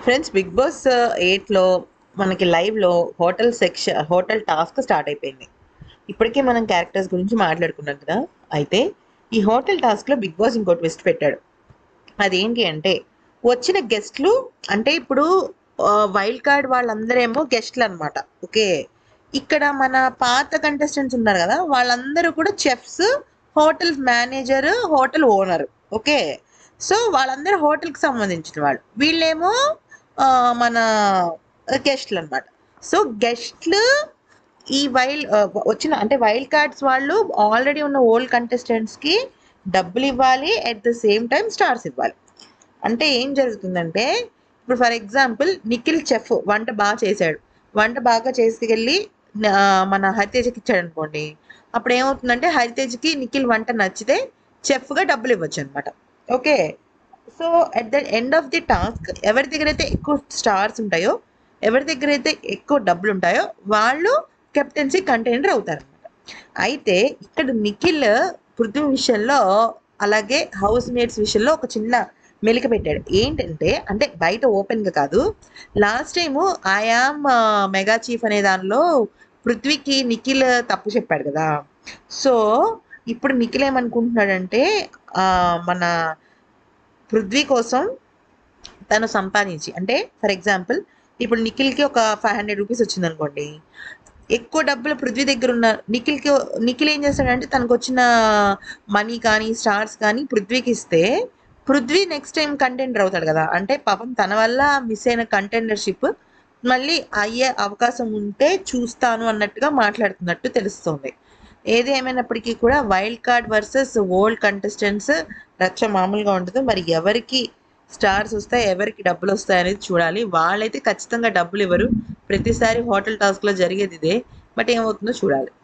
friends big boss ఎయిట్లో మనకి లైవ్లో hotel section hotel task start అయిపోయింది ఇప్పటికే మనం క్యారెక్టర్స్ గురించి మాట్లాడుకున్నాం కదా అయితే ఈ హోటల్ టాస్క్లో బిగ్ బాస్ ఇంకో ట్విస్ట్ పెట్టాడు అదేంటి అంటే వచ్చిన గెస్ట్లు అంటే ఇప్పుడు వైల్డ్ కార్డ్ వాళ్ళందరేమో గెస్ట్లు అనమాట ఓకే ఇక్కడ మన పాత కంటెస్టెంట్స్ ఉన్నారు కదా వాళ్ళందరూ కూడా chefs hotel manager hotel owner okay so వాళ్ళందరూ హోటల్కి సంబంధించిన వాళ్ళు వీళ్ళేమో ఆ, మన గెస్ట్లు అనమాట సో గెస్ట్లు ఈ వైల్డ్ వచ్చిన అంటే వైల్డ్ కార్డ్స్ వాళ్ళు ఆల్రెడీ ఉన్న ఓల్డ్ కంటెస్టెంట్స్కి డబ్బులు ఇవ్వాలి at the same time stars ఇవ్వాలి అంటే ఏం జరుగుతుందంటే ఇప్పుడు ఫర్ ఎగ్జాంపుల్ నిఖిల్ చెఫ్ వంట బాగా చేశాడు వంట బాగా చేసుకెళ్ళి ఆ, మన హరితేజకి ఇచ్చాడు అనుకోండి అప్పుడు ఏమవుతుందంటే హరితేజకి నిఖిల్ వంట నచ్చితే చెఫ్గా డబ్బులు ఇవ్వచ్చు అనమాట okay so at the end of the task ఎవరి దగ్గర అయితే ఎక్కువ స్టార్స్ ఉంటాయో ఎవరి దగ్గర అయితే ఎక్కువ డబ్బులు ఉంటాయో వాళ్ళు కెప్టెన్సీ కంటైనర్ అవుతారు అనమాట అయితే ఇక్కడ నిఖిల్ పృథ్వీ విషయంలో అలాగే హౌస్ మేట్స్ విషయంలో ఒక చిన్న మెలిక పెట్టాడు ఏంటంటే అంటే బయట ఓపెన్గా కాదు last time I am mega chief అనే దానిలో పృథ్వీకి నిఖిల్ తప్పు చెప్పాడు కదా సో ఇప్పుడు నిఖిల్ ఏమనుకుంటున్నాడంటే ఆ, మన పృథ్వీ కోసం తను సంపాదించి అంటే ఫర్ ఎగ్జాంపుల్ ఇప్పుడు నిఖిల్కి ఒక ఫైవ్ హండ్రెడ్ రూపీస్ వచ్చింది అనుకోండి ఎక్కువ డబ్బులు పృథ్వీ దగ్గర ఉన్న నిఖిల్కి నిఖిల్ ఏం చేస్తాడంటే తనకు వచ్చిన మనీ కానీ స్టార్స్ కానీ పృథ్వీకి ఇస్తే పృథ్వీ నెక్స్ట్ టైం కంటెండర్ అవుతాడు కదా అంటే పాపం తన వల్ల మిస్ అయిన కంటెండర్షిప్ మళ్ళీ అయ్యే అవకాశం ఉంటే చూస్తాను అన్నట్టుగా మాట్లాడుతున్నట్టు తెలుస్తుంది ఏది ఏమైనప్పటికీ కూడా wild card versus old contestants రచ్చ మామూలుగా ఉండదు మరి ఎవరికి స్టార్స్ వస్తాయి ఎవరికి డబ్బులు వస్తాయి అనేది చూడాలి వాళ్ళైతే ఖచ్చితంగా డబ్బులు ఇవ్వరు ప్రతిసారి హోటల్ టాస్క్లో జరిగేది ఇదే బట్ ఏమవుతుందో చూడాలి